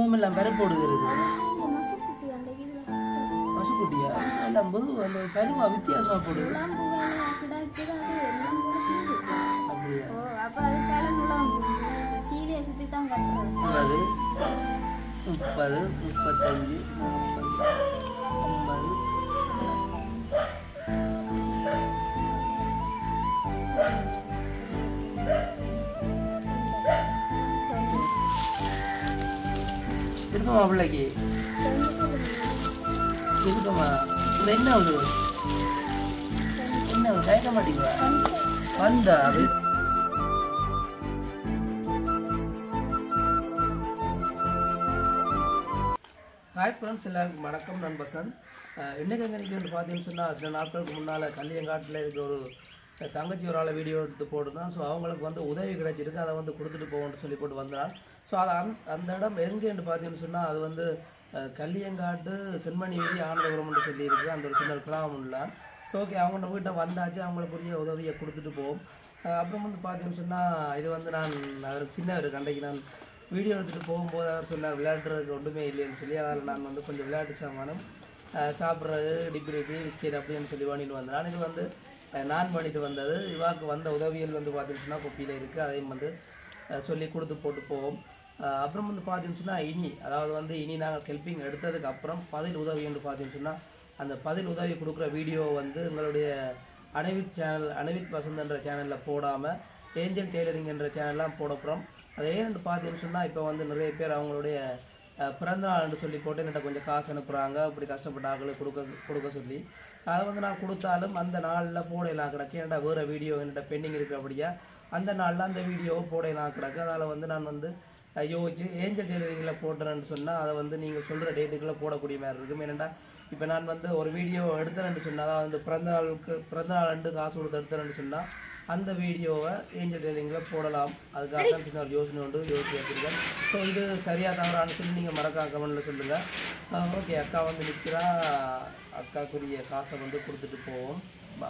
மூமெல்லாம் பெற போடுகிறது இந்த மசுக்குட்டி அந்த இதுல சுத்துறது. பசுக்குட்டியா எல்லாம் பொது அந்த பெருமா வித்தியாசமா போடுது நுழம்பு வேலை கிடக்குது அது நுழம்பு கிழிஞ்சிச்சு. அப்படியா ஓ அப்ப அதுக்கால நுழம்பு இந்த சீலையை சுத்தி தான் கட்டுறது முப்பது முப்பது முப்பத்தஞ்சு நாற்பது ஐம்பது இருக்குமா பிள்ளைக்கு இருக்குமா இந்த என்ன ஆகுது என்ன ஆகுது கேட்க மாட்டீங்களா வந்தா அது ஹாய் ஃப்ரெண்ட்ஸ் எல்லாருக்கும் வணக்கம் நான் பசந்த் அஹ் இன்னைக்கு எங்கே நிற்கிறேன்னு பார்த்தீங்கன்னு சொன்னால் சில நாட்களுக்கு முன்னால் கல்லியங்காட்டில் இருக்கிற ஒரு அஹ் தங்கச்சி ஒரு ஆளை வீடியோ எடுத்து போட்டுருந்தான் ஸோ அவங்களுக்கு வந்து உதவி கிடைச்சிருக்கு அதை வந்து கொடுத்துட்டு போகணும்னு சொல்லி போட்டு வந்தான் ஸோ அது அந் அந்த இடம் எங்கேன்னு பார்த்தீங்கன்னு சொன்னால் அது வந்து அஹ் கல்லியங்காட்டு செண்மணி வீதி ஆனந்தபுரம்னு சொல்லியிருக்கு அந்த ஒரு சின்ன கிராமம்ல ஸோ ஓகே அவங்களோட வீட்டை வந்தாச்சு அவங்களுக்குரிய உதவியை கொடுத்துட்டு போவோம் அஹ் அப்புறம் வந்து பார்த்தீங்கன்னு சொன்னால் இது வந்து நான் அவர் சின்ன ஒரு கண்டைக்கு நான் வீடியோ எடுத்துகிட்டு போகும்போது அவர் சொன்னார் விளையாடுறதுக்கு ஒன்றுமே இல்லைன்னு சொல்லி அதில் நான் வந்து கொஞ்சம் விளையாட்டு சாமானும் அஹ் சாப்பிட்றது டிப்பி டிப்பி பிஸ்கெட் அப்படின்னு சொல்லி வாங்கிட்டு வந்தேன் இது வந்து அஹ் நான் பண்ணிட்டு வந்தது இவாக்கு வந்த உதவிகள் வந்து பார்த்தீங்கன்னா கொப்பியில் இருக்குது அதையும் வந்து அஹ் சொல்லி கொடுத்து போட்டு போவோம் அஹ் அப்புறம் வந்து பார்த்தீங்கன்னு சொன்னால் இனி அதாவது வந்து இனி நாங்கள் ஹெல்ப்பிங் எடுத்ததுக்கு அப்புறம் பதில் உதவி என்று பார்த்தீங்கன்னு சொன்னால் அந்த பதில் உதவி கொடுக்குற வீடியோ வந்து எங்களுடைய அனைவித் சேனல் அனைவித் வசந்த் என்ற சேனலில் போடாமல் ஏஞ்சல் டெய்லரிங் என்ற சேனல்லாம் போட போகிறோம் அது ஏன்னு பார்த்தீங்கன்னு சொன்னால் இப்போ வந்து நிறைய பேர் அவங்களுடைய அஹ், பிறந்த நாள்னு சொல்லி போட்டு என்கிட்ட கொஞ்சம் காசு அனுப்புகிறாங்க அப்படி கஷ்டப்பட்ட ஆட்களுக்கு கொடுக்க கொடுக்க சொல்லி அதை வந்து நான் கொடுத்தாலும் அந்த நாளில் போடலாம் கிடக்கு என்கிட்ட வேறு வீடியோ என்கிட்ட பெண்டிங் இருக்குது அப்படியா அந்த நாளில் அந்த வீடியோவை போடலாம் கிடக்கு அதால் வந்து நான் வந்து அஹ், யோசிச்சு ஏஞ்சல் டெய்லரிங்கில் போட்டேன்னு சொன்னால் அதை வந்து நீங்கள் சொல்கிற டேட்டுக்குள்ளே போடக்கூடிய மாதிரி இருக்கும் ஏனெண்டா இப்போ நான் வந்து ஒரு வீடியோ எடுத்தேன்னு சொன்னால் அதாவது வந்து பிறந்த நாளுக்கு பிறந்த நாள் ரெண்டு காசு கொடுத்து எடுத்தேன்னு சொன்னால் அந்த வீடியோவை ஏஞ்சல் டெய்லிங்கில் போடலாம் அதுக்காக தான் சின்ன ஒரு யோசனை உண்டு யோசிச்சு வச்சுருக்கேன் ஸோ இது சரியாக தவறான்னு சொல்லி நீங்கள் மறக்காம கமெண்ட்டில் சொல்லுங்கள் ஓகே அக்கா வந்து நிற்கிறா அக்காக்குரிய காசை வந்து கொடுத்துட்டு போவோம் வா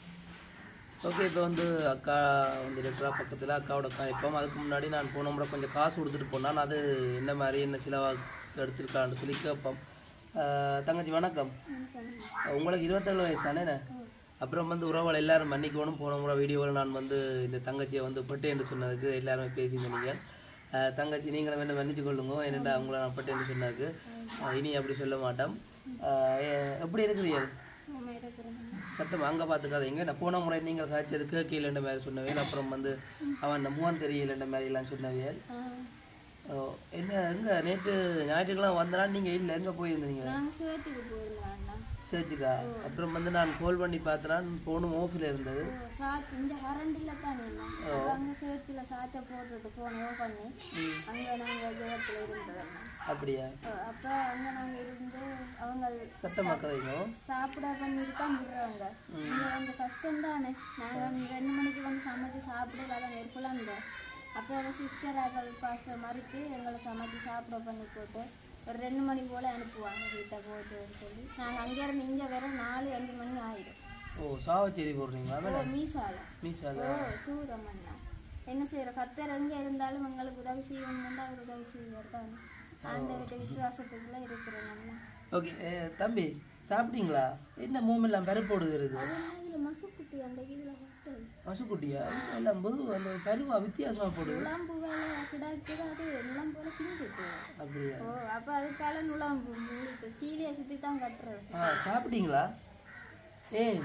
ஓகே இப்போ வந்து அக்கா வந்து இருக்கிறா பக்கத்தில் அக்காவோட காய்ப்போம் அதுக்கு முன்னாடி நான் போன முறை கொஞ்சம் காசு கொடுத்துட்டு போனால் அது என்ன மாதிரி என்ன செலவாக எடுத்துருக்கான்னு சொல்லி கேட்போம் அஹ் தங்கச்சி வணக்கம் உங்களுக்கு இருபத்தேழு வயசு தானே அப்புறம் வந்து உறவுகள் எல்லாரும் மன்னிக்கணும் போன முறை வீடியோவில் நான் வந்து இந்த தங்கச்சியை வந்து பட்டு என்று சொன்னதுக்கு எல்லாருமே பேசியிருந்தீங்க அஹ் தங்கச்சி நீங்களும் என்ன மன்னிச்சு கொள்ளுங்க என்னடா அவங்கள நான் பட்டு என்று சொன்னதுக்கு அஹ் இனி அப்படி சொல்ல மாட்டோம் அஹ் எ- எப்படி இருக்கிறீர்கள் சும்மா இருக்கிறேன் சத்தம் அங்கே பார்த்துக்காதீங்க நான் போன முறை நீங்கள் காய்ச்சது கேட்கலன்ற மாதிரி சொன்னவேல் அப்புறம் வந்து அவன் முகம் தெரியலன்ற மாதிரி எல்லாம் சொன்னவேல் ஓ, என்ன எங்க நேற்று ஞாயிற்றுக்கிழமை வந்தனா நீங்கள் இல்லை எங்கே போயிருந்தீங்க நாங்க சேர்த்துக்கு போயிருந்தோம் அண்ணா சேர்த்துக்கா அப்புறம் வந்து நான் கால் பண்ணி பார்த்தனா போனும் ஓஃபில் இருந்தது ஓ, சாத்து இந்த கரண்டில தான் நின்னோம் அப்ப அங்க சேர்ச்சில சாச்சை போட்டுட்டு போனோம் பண்ணி அங்க நாங்க ஜெயத்துல இருந்தோம் அண்ணா. அப்படியா ஓ, அப்ப அங்க நாங்க இருந்து அவங்க சத்தமாக்காதீங்க சாப்பிட பண்ணிட்டு தான் விடுறாங்க இங்க வந்து கஷ்டம் தானே நாங்க ரெண்டு மணிக்கு வந்து சமைச்சு சாப்பிடல அதான் நெருப்புலாம் இருந்தோம் அப்புறம் சிஸ்டர் அவள் பாஸ்டர் மறித்து எங்களை சமைச்சு சாப்பிட பண்ணி போட்டு ஒரு ரெண்டு மணி போல அனுப்புவாங்க வீட்டை போட்டுன்னு சொல்லி நாங்கள் அங்கேருந்து இங்கே வர நாலு அஞ்சு மணி ஆயிடும் ஓ சாவச்சேரி போடுறீங்களா ஓ மீசால மீசால ஓ தூரம் அண்ணா என்ன செய்யற கத்தர் எங்கே இருந்தாலும் எங்களுக்கு உதவி செய்யணும்னு அவர் உதவி செய்வார் தானே அந்த வீட்டு விசுவாசத்துக்குள்ள இருக்கிறோம் அண்ணா ஓகே தம்பி சாப்பிட்டீங்களா என்ன மூமெல்லாம் பெற போடுகிறது இதில் மசுக்குட்டி அந்த இதில் ஹோட்டல் பசுக்குட்டியா எல்லாம் பொது அந்த பருவா வித்தியாசமாக போடுது நுழம்பு வேலை கிடக்குது அது நுழம்பு வேலை கிழிஞ்சிட்டு அப்படியா ஓ அப்போ அதுக்கால நுழம்பு முழுக்க சீலையை சுற்றி தான் கட்டுறது ஆ சாப்பிட்டீங்களா ஏன்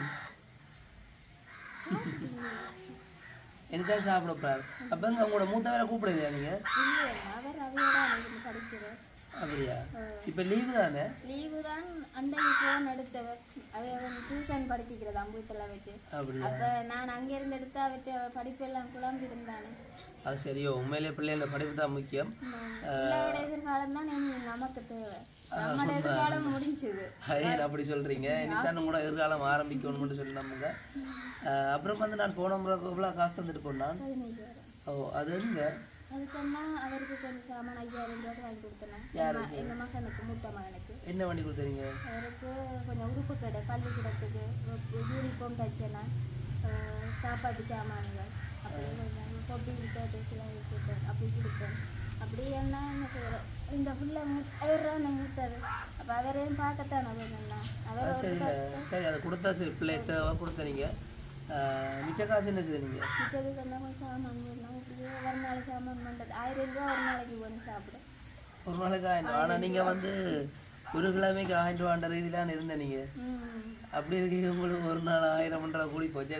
எனக்காக சாப்பிடக்கூடாது அப்போ எங்க உங்களோட மூத்த வேற கூப்பிடுதா நீங்கள் இல்லை அவர் அவையோட அன்னைக்கு படிக்கிறார் அப்படியா இப்போ லீவு தானே லீவு தான் அன்னைக்கு ஃபோன் எடுத்தவர் அவை அவன் டியூஷன் படிப்பிக்கிறது அம்பூத்தெல்லாம் வச்சு அப்படியா அப்போ நான் அங்கேருந்து எடுத்து அவற்றை குழம்பி இருந்தானே அது சரியோ உண்மையிலே பிள்ளைங்கள படிப்பு தான் முக்கியம் பிள்ளையோட எதிர்காலம் தான் இனி நமக்கு தேவை நம்மளோட எதிர்காலம் முடிஞ்சது ஏன் அப்படி சொல்கிறீங்க இனித்தான் கூட எதிர்காலம் ஆரம்பிக்கணும்னு சொல்லி நம்புங்க அஹ் அப்புறம் வந்து நான் போன முறை இவ்வளோ காசு தந்துட்டு போனான் பதினஞ்சு வரும் ஓ அது எங்க அதுக்கன்னா அவருக்கு கொஞ்சம் சாமான் ஐயாயிரம் ரூபாய் வாங்கி கொடுத்தேன் யாருக்கு? எங்கள் மகனுக்கு மூத்த மகனுக்கு என்ன வண்டி கொடுத்துறீங்க அவருக்கு கொஞ்சம் உடுப்பு கடை பள்ளிக்கூடத்துக்கு யூனிஃபார்ம் தைச்சேன்னா சாப்பாட்டு சாமான்கள் அப்படி கொஞ்சம் பொட்டி விட்டு சில கொடுத்தேன் அப்படி கொடுத்தேன் அப்படி என்ன என்ன செய்யறோம் இந்த புள்ள அவர் தான் மூத்தது அப்போ அவரையும் பார்க்கத்தான் போகணும்னா அவர் அது சரி இல்லை சரி அதை கொடுத்தா சரி பிள்ளை தேவை கொடுத்த நீங்கள் மிச்ச காசு என்ன செய்யுது நீங்கள் மிச்சதுக்கு என்ன போய் சாமான் போடணும் இப்படியே ஒரு நாள் சாமான் பண்ணுறது ஆயிரம் ரூபா ஒரு நாளைக்கு போகணும் சாப்பிட ஒரு நாளைக்கு ஆயிரம் ஆனால் நீங்கள் வந்து ஒரு கிழமைக்கு ஆயிரம் ரூபான்ற ரீதியிலான இருந்த நீங்கள் ம் அப்படி இருக்கீங்க உங்களுக்கு ஒரு நாள் ஆயிரம்ன்ற கூலி போச்சே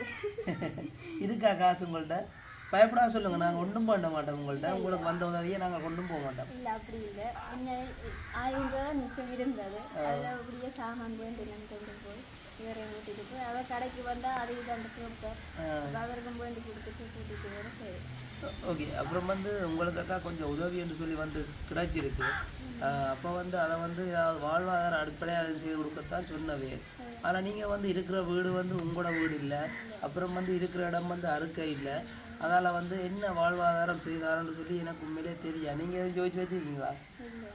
இருக்கா காசு உங்கள்கிட்ட பயப்படாம சொல்லுங்க நாங்கள் ஒன்றும் பண்ண மாட்டோம் உங்கள்கிட்ட உங்களுக்கு வந்த உதவியை நாங்கள் கொண்டும் போக மாட்டோம் இல்லை அப்படி இல்லை இன்னும் ஆயிரம் ரூபா மிச்சம் இருந்தது அதில் அப்படியே சாமான் வேண்டினு கொண்டு போய் இவரையும் கூட்டிகிட்டு போய் அவர் கடைக்கு வந்தால் அது இது அந்த கொடுத்தார் அப்போ அவருக்கும் வேண்டி கொடுத்துட்டு கூட்டிகிட்டு வர சரி ஓகே அப்புறம் வந்து உங்களுக்கு அக்கா கொஞ்சம் உதவி என்று சொல்லி வந்து கிடைச்சிருக்கு அப்போ வந்து அதை வந்து ஏதாவது வாழ்வாதார அடிப்படையாக செய்து கொடுக்கத்தான் சொன்னவே ஆனால் நீங்கள் வந்து இருக்கிற வீடு வந்து உங்களோட வீடு இல்லை அப்புறம் வந்து இருக்கிற இடம் வந்து அறுக்கை இல்லை அதால் வந்து என்ன வாழ்வாதாரம் செய்தாருன்னு சொல்லி எனக்கு உண்மையிலே தெரியும் நீங்கள் எதுவும் ஜோதிச்சு வச்சுருக்கீங்களா இல்லை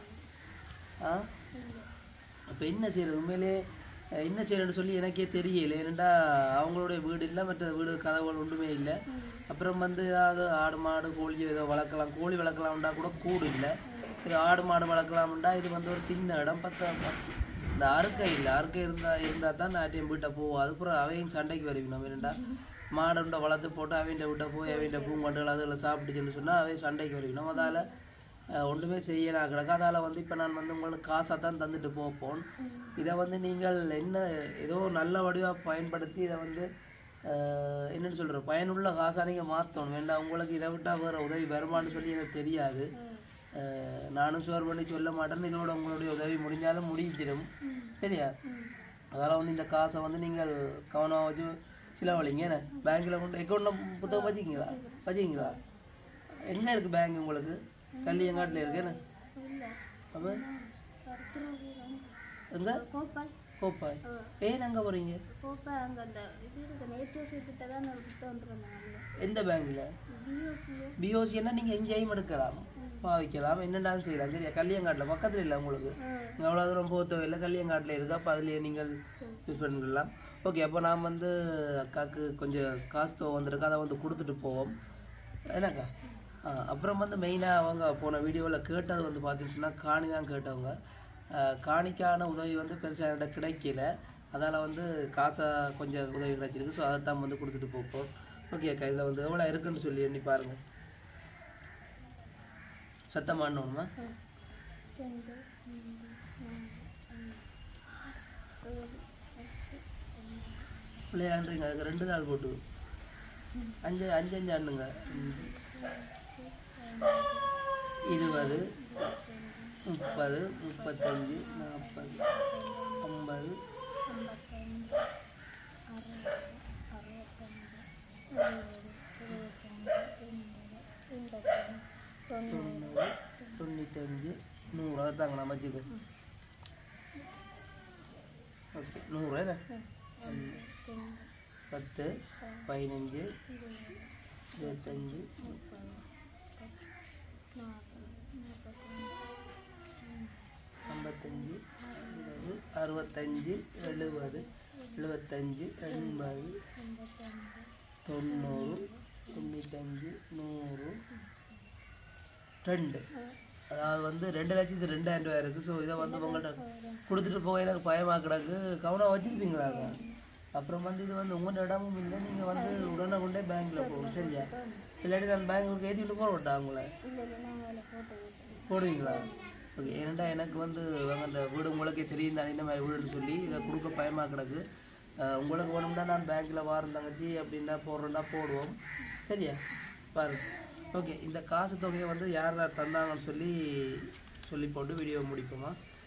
ஆ அப்போ என்ன செய்யறது உண்மையிலே அஹ், என்ன செய்யறேன்னு சொல்லி எனக்கே தெரியல ஏனெண்டா அவங்களுடைய வீடு இல்லை மற்ற வீடு கதவுகள் ஒன்றுமே இல்லை அப்புறம் வந்து ஏதாவது ஆடு மாடு கோழி ஏதோ வளர்க்கலாம் கோழி வளர்க்கலாம்டா கூட கூடு இல்லை இது ஆடு மாடு வளர்க்கலாம்டா இது வந்து ஒரு சின்ன இடம் பத்த பத்து- இந்த அறுக்கை இல்லை அறுக்கை இருந்தால் இருந்தால் தான் நாட்டியம் வீட்டை போவோம் அதுக்கப்புறம் அவையும் சண்டைக்கு வருவினோம் ஏனெண்டா மாடுண்ட வளர்த்து போட்டு அவைண்ட விட்ட போய் அவைண்ட பூங்கொண்டுகள் அதில் சாப்பிட்டுச்சுன்னு சொன்னால் அவை சண்டைக்கு வருவினோம் அதால் அஹ் ஒன்றுமே செய்ய நான் கிடக்கு அதால் வந்து இப்போ நான் வந்து உங்களுக்கு காசாக தான் தந்துட்டு போப்போம் இதை வந்து நீங்கள் என்ன ஏதோ நல்ல வடிவாக பயன்படுத்தி இதை வந்து அஹ், என்னன்னு சொல்கிற பயனுள்ள காசாக நீங்கள் மாற்றணும் வேண்டாம் உங்களுக்கு இதை விட்டால் வேறு உதவி வருமான்னு சொல்லி எனக்கு தெரியாது அஹ், நானும் ஷோர் பண்ணி சொல்ல மாட்டேன்னு இதோட உங்களுடைய உதவி முடிஞ்சாலும் முடிஞ்சிடும் சரியா அதனால் வந்து இந்த காசை வந்து நீங்கள் கவனமாக வச்சு செலவழிங்க என்ன பேங்க்கில் கொண்டு அக்கௌண்ட்டில் புத்தகம் வச்சுக்கிங்களா வச்சுக்கிங்களா எங்கே இருக்குது பேங்க் உங்களுக்கு கல்லியங்காட்டில் இருக்கு என்ன இல்லை அப்போ கருத்துறாங்க எங்கே கோப்பால் கோப்பாய் ஏன் அங்கே போகிறீங்க கோப்பா அங்கே அந்த இது இருக்கு நேச்சர்ஸ் கிட்ட தான் ஒரு புத்தகம் வந்துருந்தாங்க எந்த பேங்க்கில் பிஎஸ்சியோ பிஓசின்னா நீங்கள் எங்கேயும் எடுக்கலாம் பாவிக்கலாம் என்னென்னாலும் செய்யலாம் சரியா கல்லியங்காட்டில் பக்கத்தில் இல்லை உங்களுக்கு இங்கே அவ்வளோ தூரம் போக தேவையில்லை கல்லியங்காட்டில் இருக்கு அப்போ அதுலேயே நீங்கள் யூஸ் பண்ணிக்கலாம் ஓகே அப்போ நாம் வந்து அக்காவுக்கு கொஞ்சம் காசு தோ வந்திருக்கு அதை வந்து கொடுத்துட்டு போவோம் என்னக்கா ஆ அப்புறம் வந்து மெயினாக அவங்க போன வீடியோவில் கேட்டது வந்து பார்த்தீங்கன்னு சொன்னால் காணி தான் கேட்டவங்க ஆ, காணிக்கான உதவி வந்து பெருசாக என்கிட்ட கிடைக்கல அதால் வந்து காசை கொஞ்சம் உதவி கிடைச்சிருக்கு ஸோ அதை தான் வந்து கொடுத்துட்டு போப்போம் ஓகே அக்கா இதில் வந்து எவ்வளோ இருக்குன்னு சொல்லி எண்ணி பாருங்கள் சத்தமாக எண்ணணுமா ரெண்டு மூணு நாலு அஞ்சு ஏழு எட்டு விளையாண்டுறீங்க அதுக்கு ரெண்டு நாள் போட்டு அஞ்சு அஞ்சு அஞ்சு அண்ணுங்க அஞ்சு, இருபது முப்பது முப்பத்தஞ்சு நாற்பது ஐம்பது ஐம்பத்தஞ்சு அறுபது அறுபத்தஞ்சு எழுபது இருபத்தஞ்சு எண்பது எண்பத்தஞ்சு தொண்ணூறு தொண்ணூறு தொண்ணூத்தஞ்சு நூறு அதை தாங்க நான் வச்சுக்க ஓகே நூறு என்ன ஐம்பத்தஞ்சு பத்து பதினஞ்சு இருபது இருபத்தஞ்சு முப்பது முப்பது நாற்பது முப்பத்தஞ்சு ஐம்பத்தஞ்சு அறுபது அறுபத்தஞ்சு எழுபது எழுபத்தஞ்சு எண்பது எண்பத்தஞ்சு தொண்ணூறு தொண்ணூத்தஞ்சு நூறு ரெண்டு அதாவது வந்து ரெண்டு லட்சத்து ரெண்டாயிரம் ரூபாய் இருக்குது ஸோ இதை வந்து உங்கள்கிட்ட கொடுத்துட்டு போக எனக்கு பயமாக கிடக்கு கவனம் வச்சுருப்பீங்களா அப்புறம் வந்து இது வந்து உங்கள்கிட்ட இடமும் இல்லை நீங்கள் வந்து உடனே கொண்டே பேங்க்கில் போகணும் சரியா இல்லாட்டி நான் பேங்க்குக்கு ஏற்றி விட்டு போட விட்டா உங்களை இல்லை இல்லை நாங்கள் அதில் போட்டு விட்டுருவோம் போடுவீங்களா ஓகே ஏன்னா எனக்கு வந்து அவங்க அந்த வீடு உங்களுக்கே தெரியும் தானே இந்த மாதிரி வீடுன்னு சொல்லி இதை கொடுக்க பயமாக கிடக்கு அஹ் உங்களுக்கு வேணும்னா நான் பேங்க்கில் வாரம் தங்கச்சி அப்படின்னா போடுறேன்னா போடுவோம் சரியா பாரு ஓகே இந்த காசு தொகையை வந்து யார் யார் தந்தாங்கன்னு சொல்லி சொல்லி போட்டு வீடியோ முடிப்போமா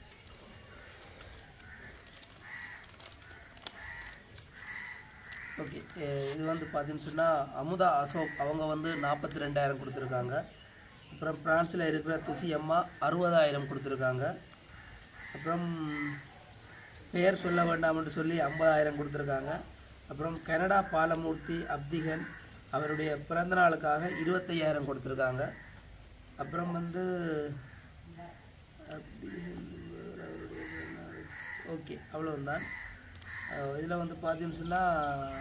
ஓகே இது வந்து பார்த்தீங்கன்னு சொன்னால் அமுதா அசோக் அவங்க வந்து நாற்பத்தி ரெண்டாயிரம் கொடுத்துருக்காங்க அப்புறம் பிரான்ஸில் இருக்கிற துசி அம்மா அறுபதாயிரம் கொடுத்துருக்காங்க அப்புறம் பெயர் சொல்ல வேண்டாம்னு சொல்லி ஐம்பதாயிரம் கொடுத்துருக்காங்க அப்புறம் கனடா பாலமூர்த்தி அப்திகன் அவருடைய பிறந்த நாளுக்காக இருபத்தையாயிரம் கொடுத்துருக்காங்க அப்புறம் வந்து ஓகே அவ்வளோதான் இதில் வந்து பார்த்தீங்கன்னு சொன்னால்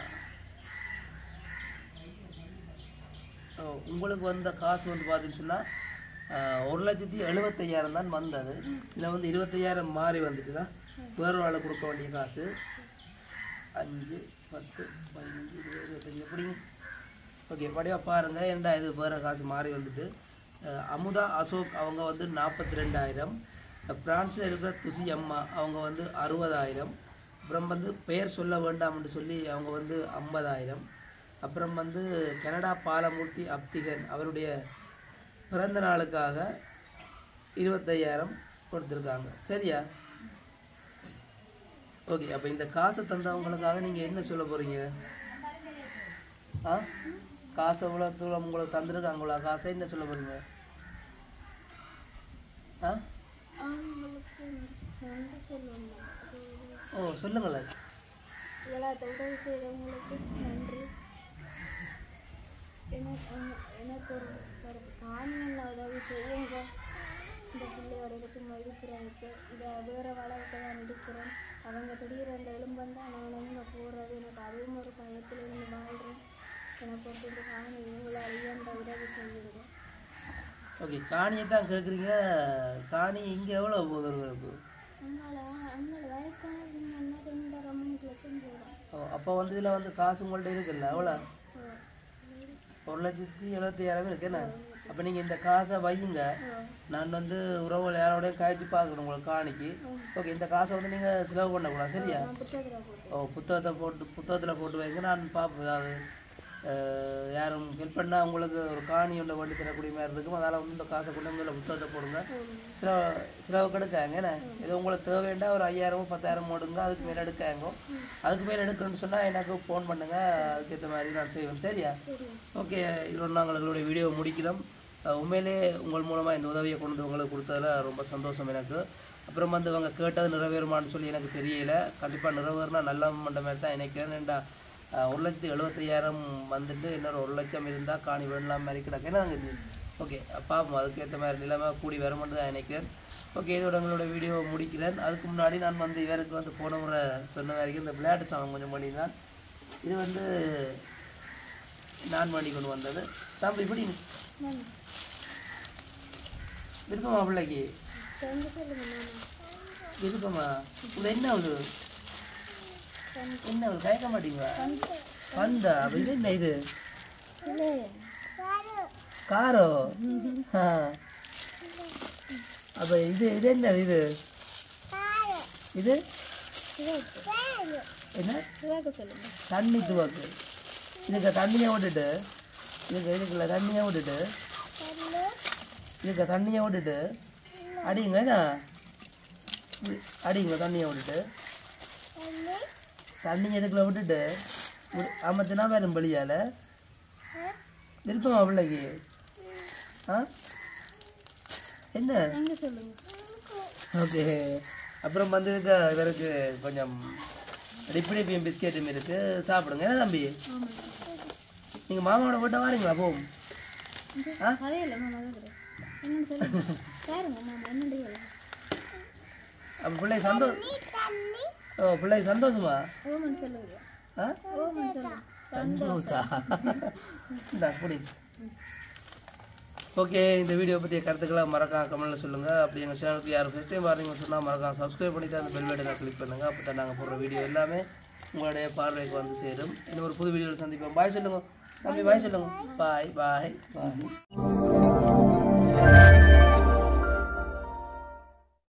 உங்களுக்கு வந்த காசு வந்து பார்த்தீங்கன்னு சொன்னால் ஆஹ், ஒரு லட்சத்தி எழுபத்தையாயிரம் தான் வந்தது இதில் வந்து இருபத்தையாயிரம் மாறி வந்துட்டு தான் வேறு ஆளை கொடுக்க வேண்டிய காசு அஞ்சு பத்து பதினஞ்சு இருபது இருபத்தஞ்சு எப்படிங்க ஓகே படியாக பாருங்கள் ஏன்டா இது வேறு காசு மாறி வந்துட்டு அஹ் அமுதா அசோக் அவங்க வந்து நாற்பத்தி ரெண்டாயிரம் பிரான்ஸில் இருக்கிற துசி அம்மா அவங்க வந்து அறுபதாயிரம் அப்புறம் வந்து பெயர் சொல்ல வேண்டாம்னு சொல்லி அவங்க வந்து ஐம்பதாயிரம் அப்புறம் வந்து கனடா பாலமூர்த்தி அப்திகன் அவருடைய பிறந்த நாளுக்காக இருபத்தையாயிரம் கொடுத்துருக்காங்க சரியா ஓகே அப்போ இந்த காசை தந்தவங்களுக்காக நீங்கள் என்ன சொல்ல போகிறீங்க ஆ காசு எவ்வளோ தூரம் உங்களுக்கு தந்துருக்காங்களா காசை என்ன சொல்ல போகிறீங்க ஆ அவங்களுக்கு நன்றி சொல்லணும் ஓ சொல்லுங்களேன் இவ்வளோ உதவி செய்கிறவங்களுக்கு நன்றி எனக்கு அவங்க- எனக்கு ஒரு ஒரு காணியில் உதவி செய்யுங்க இந்த பிள்ளையோட குடும்பம் இருக்கிறதுக்கு இதை வேறு வளர்க்க தான் இருக்கிறேன் அவங்க திடீரென்று எலும்பந்தா நான் எங்கே போகிறது எனக்கு அதுவும் ஒரு பயத்தில் இருந்து வாழ்கிறேன் எனக்கு ஒரு இந்த காணி உங்களால் இயன்ற உதவி செய்யுங்க ஓகே காணியை தான் கேட்குறீங்க காணி இங்கே எவ்வளோ போகுது ஒருவருக்கு அவங்கள அவங்கள வயக்கான என்ன ரெண்டரை மூணு லட்சம் போகிறோம் ஓ அப்போ வந்து இதில் வந்து காசு உங்கள்ட்ட இருக்குல்ல எவ்வளோ ஒரு லட்சத்தி எழுபத்தையாயிரம் இருக்கு என்ன அப்போ நீங்கள் இந்த காசை வையுங்க நான் வந்து உறவுகள் யாரோடய காய்ச்சி பார்க்கணும் உங்களுக்கு காணிக்கு ஓகே இந்த காசை வந்து நீங்கள் செலவு பண்ணக்கூடாது சரியா நான் புத்தகத்தில் போட்டு ஓ புத்தகத்தை போட்டு புத்தகத்தில் போட்டு வைங்க நான் பார்ப்பேன் அதாவது அஹ், யாரும் ஹெல்ப் பண்ணால் உங்களுக்கு ஒரு காணி ஒன்றை கொண்டு தரக்கூடிய மாதிரி இருக்கும் அதனால் வந்து இந்த காசை கொண்டு வந்து இதுல புத்தகத்தை போடுங்க சில சிலவு எடுக்காங்க என்ன ஏதோ உங்களுக்கு தேவைண்டா ஒரு ஐயாயிரமோ பத்தாயிரமோ எடுங்க அதுக்கு மேலே எடுக்காங்க அதுக்கு மேலே எடுக்கணும்னு சொன்னால் எனக்கு ஃபோன் பண்ணுங்க அதுக்கேற்ற மாதிரி நான் செய்வேன் சரியா ஓகே இதோட நாங்கள் எங்களுடைய வீடியோ முடிக்கிறோம் அஹ், உண்மையிலே உங்கள் மூலமாக இந்த உதவியை கொண்டு வந்து உங்களுக்கு கொடுத்ததுல ரொம்ப சந்தோஷம் எனக்கு அப்புறம் வந்து அவங்க கேட்டது நிறைவேறுமான்னு சொல்லி எனக்கு தெரியல கண்டிப்பாக நிறைவேறினா நல்ல மண்ட மாதிரி தான் நினைக்கிறேன் ஏன்டா அஹ், ஒரு லட்சத்தி எழுபத்தையாயிரம் வந்துட்டு இன்னொரு ஒரு லட்சம் இருந்தால் காணி வேணலாம் மாதிரி கிடக்கு என்ன நாங்கள் ஓகே பார்ப்போம் அதுக்கேற்ற மாதிரி நிலைமை கூடி வருமென்று தான் நினைக்கிறேன் ஓகே இதோட எங்களோட வீடியோ முடிக்கிறேன் அதுக்கு முன்னாடி நான் வந்து இவருக்கு வந்து போன முறை சொன்ன வரைக்கும் இந்த விளையாட்டு சாங் கொஞ்சம் பண்ணியிருந்தேன் இது வந்து நான் பண்ணி கொண்டு வந்தது தம்பி இப்படி விருப்பமா பிள்ளைக்கு ரெண்டு சொல்லுங்க மாமா விருப்பமா இது என்ன ஆகுது என்ன ஆகுது கேட்க மாட்டீங்களா பந்தா அப்ப இது என்ன இது இல்லை காரோ ஆ. அப்ப இது இது என்ன இது இது என்ன சிவாக்கு சொல்லுங்க தண்ணி துவக்கு இதுக்கு தண்ணியை விட்டுட்டு இதுக்கு இதுக்குள்ள தண்ணியை விட்டுட்டு இதுக்கு தண்ணியை விட்டுட்டு அடிங்க என்ன இது அடிங்க தண்ணியை விட்டுட்டு தண்ணி இதுக்குள்ள விட்டுட்டு ஒரு- அமர்த்தினா வேணும் வெளியால் விருப்பமா பிள்ளைக்கு ஆ என்ன எங்க சொல்லுங்க ஓகே அப்புறம் வந்து இதுக்கு இவருக்கு கொஞ்சம் டிப்பிடிப்பியும் பிஸ்கெட்டும் இருக்கு சாப்பிடுங்க என்ன தம்பி நீங்கள் மாமாவோட வீட்டை வாரீங்களா போம் ஆ அதே இல்லை மாமா கேட்குறேன் என்னன்னு சொல்லுங்க பாருங்க மாமா என்னண்டு சொல்லுங்க அப்போ பிள்ளை சந்தோஷம் ஓ பிள்ளை சந்தோஷமா ஓமன் சொல்லுங்க ஆ ஓமன் சொல்லுங்க சந்தோஷா இந்த குடி ஓகே இந்த வீடியோ பற்றிய கருத்துக்களை மறக்காம கமெண்ட்டில் சொல்லுங்கள் அப்படி எங்கள் சேனலுக்கு யாரும் ஃபஸ்ட் டைம் பாருங்கன்னு சொன்னால் மறக்காம சப்ஸ்கிரைப் பண்ணிட்டு அந்த பெல் பட்டனை கிளிக் பண்ணுங்கள் அப்போ தான் நாங்கள் போடுற வீடியோ எல்லாமே உங்களுடைய பார்வைக்கு வந்து சேரும் இன்னும் ஒரு புது வீடியோவில் சந்திப்போம் பாய் சொல்லுங்க தம்பி பாய் சொல்லுங்க பாய் பாய் பாய்